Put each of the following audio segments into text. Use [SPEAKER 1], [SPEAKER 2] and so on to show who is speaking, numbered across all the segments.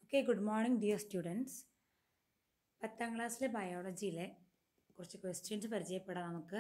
[SPEAKER 1] Okay good morning dear students പത്താം ക്ലാസ്സിലെ ബയോളജിയിലെ കുറച്ച് ക്വസ്റ്റ്യൻസ് പരിചയപ്പെടാം നമുക്ക്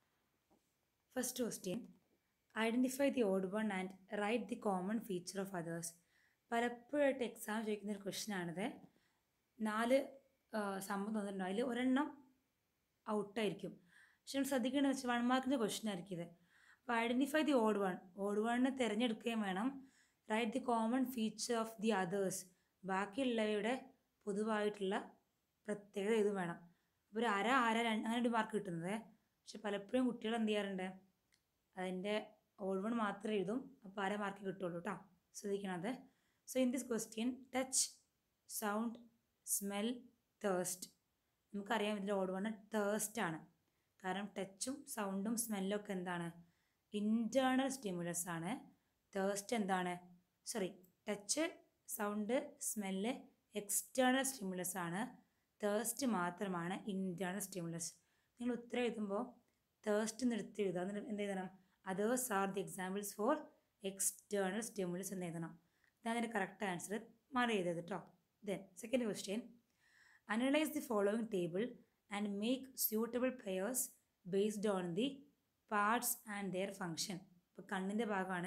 [SPEAKER 1] first question identify the odd one and write the common feature of others പലപ്പോഴായിട്ട് എക്സാം ചോദിക്കുന്ന ഒരു ക്വസ്റ്റ്യൻ ആണിത് നാല് സംഭവം തന്നിട്ടുണ്ടോ അതിൽ ഒരെണ്ണം ഔട്ടായിരിക്കും പക്ഷെ നമ്മൾ ശ്രദ്ധിക്കേണ്ടത് വെച്ചാൽ വൺ മാർക്കിൻ്റെ ക്വസ്റ്റ്യൻ ആയിരിക്കും ഇത് അപ്പോൾ identify the odd one odd വണ്ണിനെ തിരഞ്ഞെടുക്കുകയും വേണം write the common feature of the others ബാക്കിയുള്ളവയുടെ പൊതുവായിട്ടുള്ള പ്രത്യേകത ഇത് വേണം അപ്പോൾ ഒരു അര അര രണ്ട് അങ്ങനെ ഒരു മാർക്ക് കിട്ടുന്നത് പക്ഷെ പലപ്പോഴും കുട്ടികൾ എന്ത് ചെയ്യാറുണ്ട് അതിൻ്റെ ഓഡ് വൺ മാത്രമേ എഴുതും അപ്പോൾ അര മാർക്ക് കിട്ടുള്ളൂ കേട്ടോ ശ്രദ്ധിക്കണം അത് so in this question touch sound smell thirst നമുക്കറിയാം ഇതിൻ്റെ ഓഡ് വൺ തേഴ്സ്റ്റ് ആണ് കാരണം ടച്ചും സൗണ്ടും സ്മെല്ലും ഒക്കെ എന്താണ് ഇൻറ്റേർണൽ സ്റ്റിമുലസ് ആണ് തേഴ്സ്റ്റ് എന്താണ് sorry touch sound smell external stimulus ആണ് തേഴ്സ്റ്റ് മാത്രമാണ് ഇൻറ്റേർണൽ സ്റ്റിമുലസ് നിങ്ങൾ ഉത്തരം എഴുതുമ്പോൾ തേഴ്സ്റ്റ് നിർത്തി എഴുതുക എന്നിട്ട് എന്ത് എഴുതണം others are the examples for external stimulus എന്ന് എഴുതണം ഇതാണ് അതിൻ്റെ കറക്റ്റ് ആൻസർ മാറി എഴുതരുത് കേട്ടോ then second question analyse the following table and make suitable pairs based on the parts and their function ഇപ്പോൾ കണ്ണിൻ്റെ ഭാഗമാണ്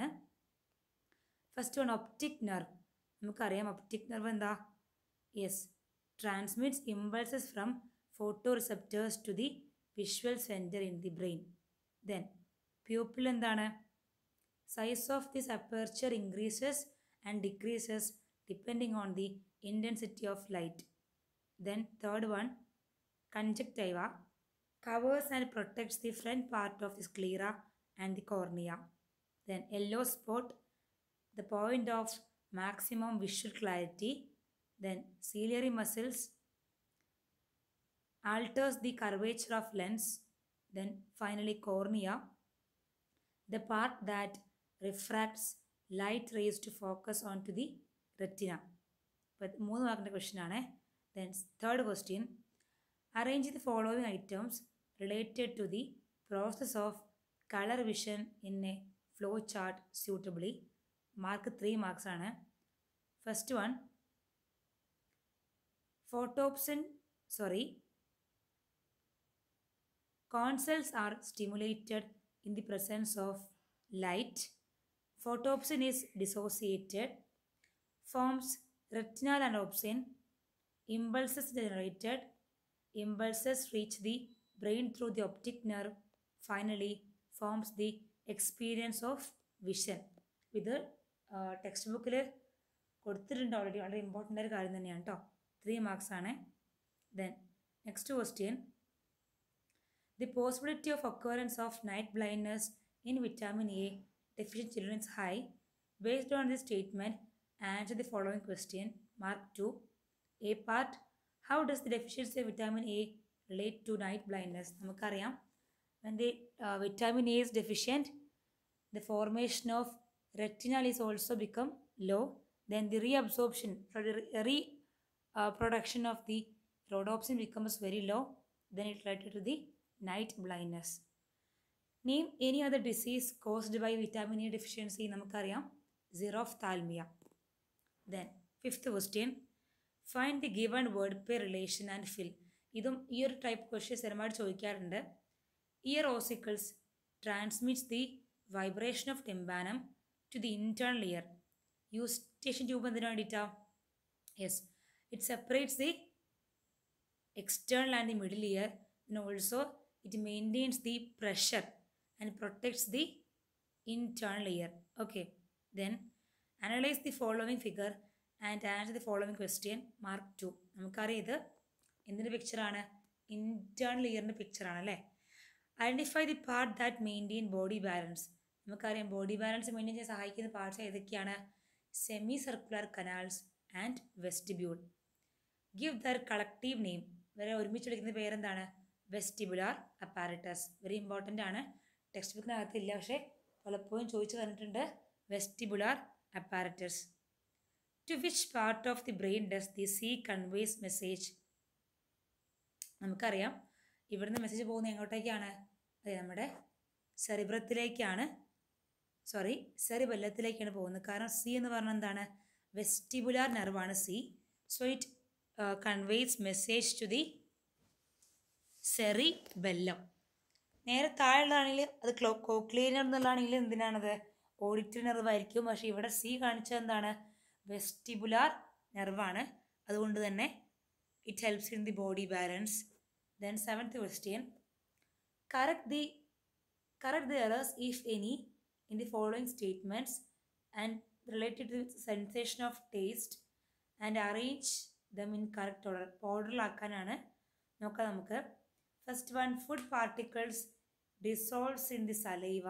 [SPEAKER 1] ഫസ്റ്റ് വൺ ഒപ്റ്റിക് നെർവ് നമുക്കറിയാം ഒപ്റ്റിക് നെർവ് എന്താ yes transmits impulses from photo receptors to the visual centre in the brain then pupil എന്താണ് size of this aperture increases and decreases depending on the intensity of light then third one conjunctiva covers and protects the front part of the sclera and the cornea. Then yellow spot, the point of maximum visual clarity. Then ciliary muscles alters the curvature of lens. Then finally cornea, the part that refracts light rays to focus onto the retina. But മൂന്ന് മാർക്കിൻ്റെ question ആണ് then third question Arrange the following items related to the process of color vision in a flow chart suitably. Mark 3 marks ആണ് first one photopsin sorry corn cells are stimulated in the presence of light photopsin is dissociated forms retinal and opsin impulses generated impulses reach the brain through the optic nerve finally forms the experience of vision ഇത് text ബുക്കിൽ കൊടുത്തിട്ടുണ്ട് already വളരെ important ഒരു കാര്യം തന്നെയാണ് കേട്ടോ three marks ആണ് then next question the possibility of occurrence of night blindness in vitamin A deficient childrens high based on the statement answer the following question mark two A part how does the deficiency of vitamin A relate to night blindness നമുക്കറിയാം when the vitamin A is deficient the formation of retinal is also become low then the reabsorption re uh, production of the rhodopsin becomes very low then it related to the night blindness name any other disease caused by vitamin e deficiency നമുക്കറിയാം xerophthalmia then fifth question find the given word pair relation and fill ഇതും ഈ ഒരു type question സ്ഥിരമായിട്ട് ചോദിക്കാറുണ്ട് ear ossicles transmits the vibration of tympanum to the internal ear. Eustachian tube എന്തിനു വേണ്ടിയിട്ടാണ് yes it separates the external and the middle ear and also it maintains the pressure and protects the internal ear. Okay, then analyze the following figure and answer the following question. Mark 2. നമുക്കറിയാം ഇത് എന്തിൻ്റെ പിക്ചറാണ് internal ഇയറിൻ്റെ പിക്ചറാണ് അല്ലേ identify the part that maintain body balance നമുക്കറിയാം body balance maintain ചെയ്യാൻ സഹായിക്കുന്ന parts ഏതൊക്കെയാണ് semi circular canals and vestibule give their collective name ഇവരെ ഒരുമിച്ച് വിളിക്കുന്ന പേരെന്താണ് വെസ്റ്റിബുലാർ അപ്പാരറ്റസ് വെരി ഇമ്പോർട്ടൻ്റ് ആണ് ടെക്സ്റ്റ് ബുക്കിനകത്ത് ഇല്ല പക്ഷേ പലപ്പോഴും ചോദിച്ചു തന്നിട്ടുണ്ട് vestibular apparatus to which part of the brain does the C conveys message നമുക്കറിയാം ഇവിടുന്ന് മെസ്സേജ് പോകുന്നത് എങ്ങോട്ടേക്കാണ് അതെ നമ്മുടെ സെറിബ്രത്തിലേക്കാണ് സോറി സെറിബെല്ലത്തിലേക്കാണ് പോകുന്നത് കാരണം സി എന്ന് പറഞ്ഞാൽ എന്താണ് വെസ്റ്റിബുലാർ നെർവാണ് C so it conveys message to the cerebellum നേരെ താഴെയുള്ളതാണെങ്കിൽ അത് ക്ലോ കോക്ലിയർ എന്നുള്ളതാണെങ്കിൽ എന്തിനാണത് ഓഡിറ്ററി നെർവായിരിക്കും പക്ഷേ ഇവിടെ സി കാണിച്ചത് എന്താണ് വെസ്റ്റിബുലാർ നെർവാണ് അതുകൊണ്ട് തന്നെ it helps in the body balance then seventh question correct the correct the errors if any in the following statements and related to sensation of taste and arrange them in correct order ഓർഡറിലാക്കാനാണ് നോക്കാം നമുക്ക് first one food particles dissolves in the saliva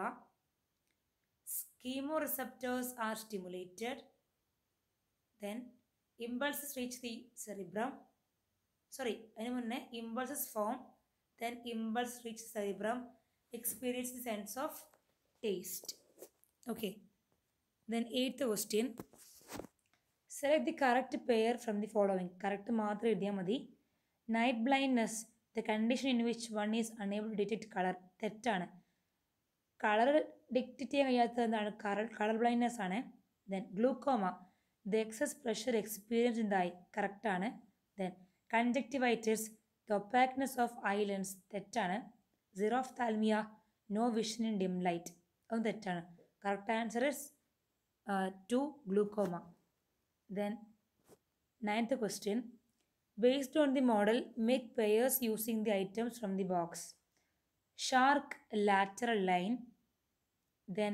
[SPEAKER 1] chemoreceptors are stimulated then impulses reach the cerebrum sorry അതിന് മുന്നേ impulses form then impulse reach cerebrum experience the sense of taste okay then eighth question select the correct pair from the following correct മാത്രം എഴുതിയാൽ മതി night blindness the condition in which one is unable to detect colour തെറ്റാണ് colour dictate ചെയ്യാൻ കഴിയാത്തത് എന്താണ് colour colour blindness ആണ് then glaucoma the excess pressure experience in the eye കറക്റ്റാണ് then conjunctivitis the opaqueness of islands തെറ്റാണ് xerophthalmia no vision in dim light അതും തെറ്റാണ് correct answer is two glaucoma then ninth question based on the model make pairs using the items from the box shark lateral line then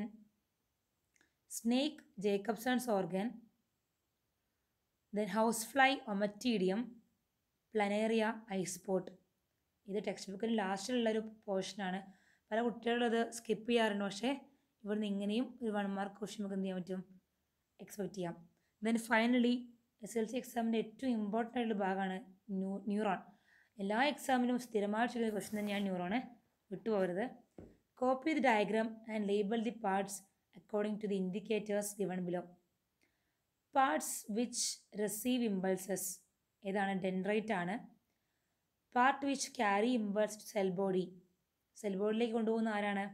[SPEAKER 1] snake jacobson's organ then housefly ommatidium planaria eyespot ഇത് text ബുക്കിന് ലാസ്റ്റിലുള്ളൊരു പോർഷനാണ് പല കുട്ടികളും അത് skip ചെയ്യാറുണ്ട് പക്ഷേ ഇവിടുന്ന് ഇങ്ങനെയും ഒരു വൺ മാർക്ക് ക്വസ്റ്റ്യൻ നമുക്ക് എന്ത് ചെയ്യാൻ പറ്റും എക്സ്പെക്റ്റ് ചെയ്യാം then finally S L C എക്സാമിൻ്റെ ഏറ്റവും ഇമ്പോർട്ടൻ്റ് ആയിട്ടുള്ള ഭാഗമാണ് ന്യൂ ന്യൂറോൺ എല്ലാ എക്സാമിനും സ്ഥിരമായിട്ടുള്ള ക്വസ്റ്റ്യൻ തന്നെയാണ് ന്യൂറോണ് വിട്ടുപോകരുത് copy the diagram and label the parts according to the indicators given below parts which receive impulses ഏതാണ് ഡെൻഡ്രൈറ്റ് ആണ് part which carry impulse to cell body cell ബോഡിയിലേക്ക് കൊണ്ടുപോകുന്ന ആരാണ്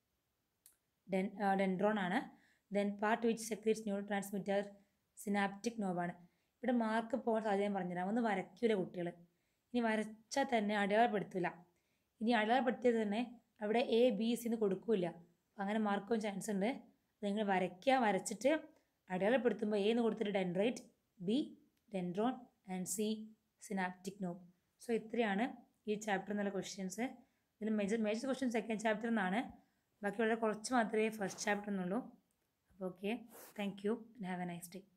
[SPEAKER 1] ഡെൻ ഡെൻഡ്രോൺ ആണ് then part which secretes neuro transmitter synaptic നോബാണ് ഇവിടെ mark പോകാൻ സാധ്യത പറഞ്ഞുതരാം ഒന്ന് വരയ്ക്കൂല കുട്ടികൾ ഇനി വരച്ചാൽ തന്നെ അടയാളപ്പെടുത്തില്ല ഇനി അടയാളപ്പെടുത്തിയത് തന്നെ അവിടെ എ ബി സി എന്ന് കൊടുക്കില്ല അങ്ങനെ മാർക്കും ചാൻസ് ഉണ്ട് നിങ്ങൾ വരയ്ക്കുക വരച്ചിട്ട് അടയാളപ്പെടുത്തുമ്പോൾ എ എന്ന് കൊടുത്തിട്ട് dendrite B dendron and C synaptic knob so ഇത്രയാണ് ഈ ചാപ്റ്റർ എന്നുള്ള ക്വസ്റ്റ്യൻസ് ഇതിൽ major major question second chapter എന്നാണ് ബാക്കിയുള്ള കുറച്ച് മാത്രമേ ഫസ്റ്റ് ചാപ്റ്റർ എന്നുള്ളൂ അപ്പോൾ okay thank you and have a nice day